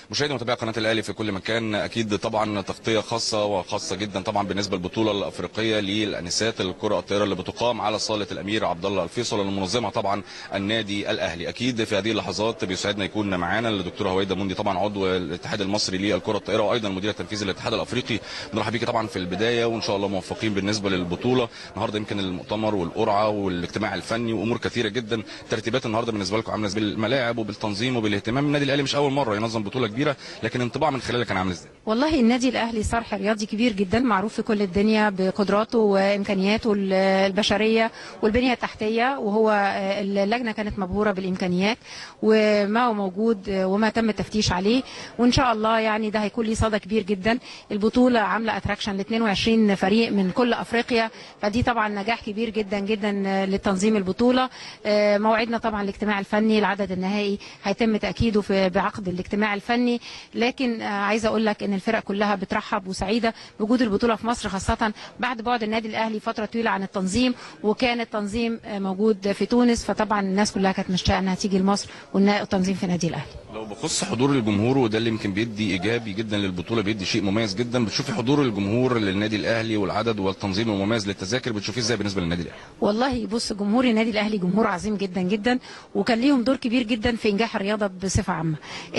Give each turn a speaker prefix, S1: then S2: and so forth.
S1: مشاهدي ومتابعي قناه الاهلي في كل مكان اكيد طبعا تغطيه خاصه وخاصه جدا طبعا بالنسبه للبطوله الافريقيه للانسات الكره الطائره اللي بتقام على صاله الامير عبد الله الفيصل المنظمه طبعا النادي الاهلي اكيد في هذه اللحظات بيسعدنا يكون معانا الدكتوره هويدا مندي طبعا عضو الاتحاد المصري للكره الطائره وايضا المدير التنفيذي للاتحاد الافريقي نرحب بيكي طبعا في البدايه وان شاء الله موفقين بالنسبه للبطوله النهارده يمكن المؤتمر والقرعه والاجتماع الفني وامور كثيره جدا ترتيبات النهارده بالنسبه لكم عامله ازاي بالملاعب وبالتنظيم وبالاهتمام النادي الاهلي مش اول مره ينظم بطوله كبيره لكن انطباع من خلالها كان عامل ازاي
S2: والله النادي الاهلي صرح رياضي كبير جدا معروف في كل الدنيا بقدراته وامكانياته البشريه والبنيه التحتيه وهو اللجنه كانت مبهوره بالامكانيات وما هو موجود وما تم التفتيش عليه وان شاء الله يعني ده هيكون ليه صدى كبير جدا البطوله عامله اتراكشن ل 22 فريق من كل افريقيا فدي طبعا نجاح كبير جدا جدا لتنظيم البطوله موعدنا طبعا الاجتماع الفني العدد النهائي هيتم تاكيده في بعقد الاجتماع الفني لكن عايزه اقول لك ان الفرق كلها بترحب وسعيده بوجود البطوله في مصر خاصه بعد بعد النادي الاهلي فتره طويله عن التنظيم وكان التنظيم موجود في تونس فطبعا الناس كلها كانت مشتاقه انها تيجي لمصر والتنظيم في النادي الاهلي
S1: لو بخص حضور الجمهور وده اللي يمكن بيدي ايجابي جدا للبطوله بيدي شيء مميز جدا بتشوفي حضور الجمهور للنادي الاهلي والعدد والتنظيم المميز للتذاكر بتشوفيه ازاي بالنسبه للنادي الاهلي
S2: والله بص جمهور النادي الاهلي جمهور عظيم جدا جدا وكان ليهم دور كبير جدا في انجاح الرياضه بصفه عامه